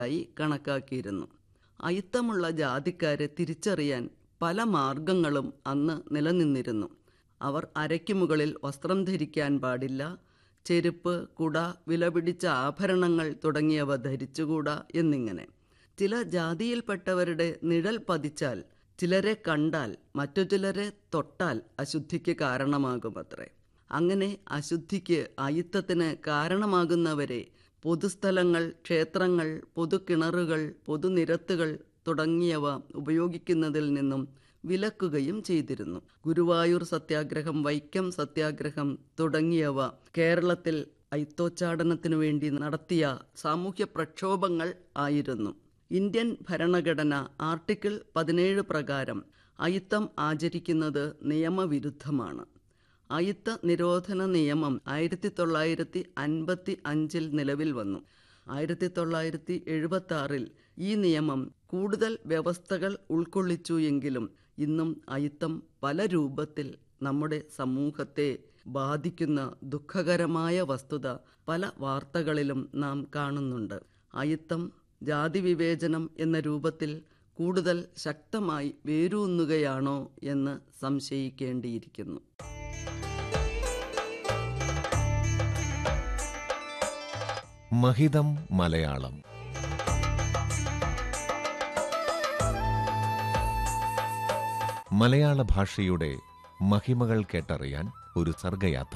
ആയി കണക്കാക്കിയിരുന്നു അയിത്തമുള്ള ജാതിക്കാരെ തിരിച്ചറിയാൻ പല മാർഗങ്ങളും അന്ന് നിലനിന്നിരുന്നു അവർ അരയ്ക്കു മുകളിൽ വസ്ത്രം ധരിക്കാൻ പാടില്ല ചെരുപ്പ് കുട വിലപിടിച്ച ആഭരണങ്ങൾ തുടങ്ങിയവ ധരിച്ചുകൂടാ എന്നിങ്ങനെ ചില ജാതിയിൽപ്പെട്ടവരുടെ നിഴൽ പതിച്ചാൽ ചിലരെ കണ്ടാൽ മറ്റു ചിലരെ തൊട്ടാൽ അശുദ്ധിക്ക് കാരണമാകുമത്രേ അങ്ങനെ അശുദ്ധിക്ക് അയിത്തത്തിന് കാരണമാകുന്നവരെ പൊതുസ്ഥലങ്ങൾ ക്ഷേത്രങ്ങൾ പൊതുകിണറുകൾ പൊതുനിരത്തുകൾ തുടങ്ങിയവ ഉപയോഗിക്കുന്നതിൽ നിന്നും വിലക്കുകയും ചെയ്തിരുന്നു ഗുരുവായൂർ സത്യാഗ്രഹം വൈക്കം സത്യാഗ്രഹം തുടങ്ങിയവ കേരളത്തിൽ അയിത്തോച്ചാടനത്തിനു വേണ്ടി നടത്തിയ സാമൂഹ്യ പ്രക്ഷോഭങ്ങൾ ആയിരുന്നു ഇന്ത്യൻ ഭരണഘടന ആർട്ടിക്കിൾ പതിനേഴ് പ്രകാരം അയിത്തം ആചരിക്കുന്നത് നിയമവിരുദ്ധമാണ് അയിത്ത നിരോധന നിയമം ആയിരത്തി തൊള്ളായിരത്തി അൻപത്തി അഞ്ചിൽ നിലവിൽ വന്നു ആയിരത്തി തൊള്ളായിരത്തി എഴുപത്തി ആറിൽ ഈ നിയമം കൂടുതൽ വ്യവസ്ഥകൾ ഉൾക്കൊള്ളിച്ചു എങ്കിലും ഇന്നും അയിത്തം പല രൂപത്തിൽ നമ്മുടെ സമൂഹത്തെ ബാധിക്കുന്ന ദുഃഖകരമായ വസ്തുത പല വാർത്തകളിലും നാം കാണുന്നുണ്ട് അയിത്തം ജാതി വിവേചനം എന്ന രൂപത്തിൽ കൂടുതൽ ശക്തമായി വേരൂന്നുകയാണോ എന്ന് സംശയിക്കേണ്ടിയിരിക്കുന്നു മഹിതം മലയാളം മലയാള ഭാഷയുടെ മഹിമകൾ കേട്ടറിയാൻ ഒരു സർഗയാത്ര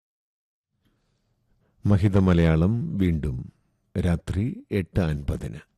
മഹിത മലയാളം വീണ്ടും രാത്രി എട്ട് അൻപതിന്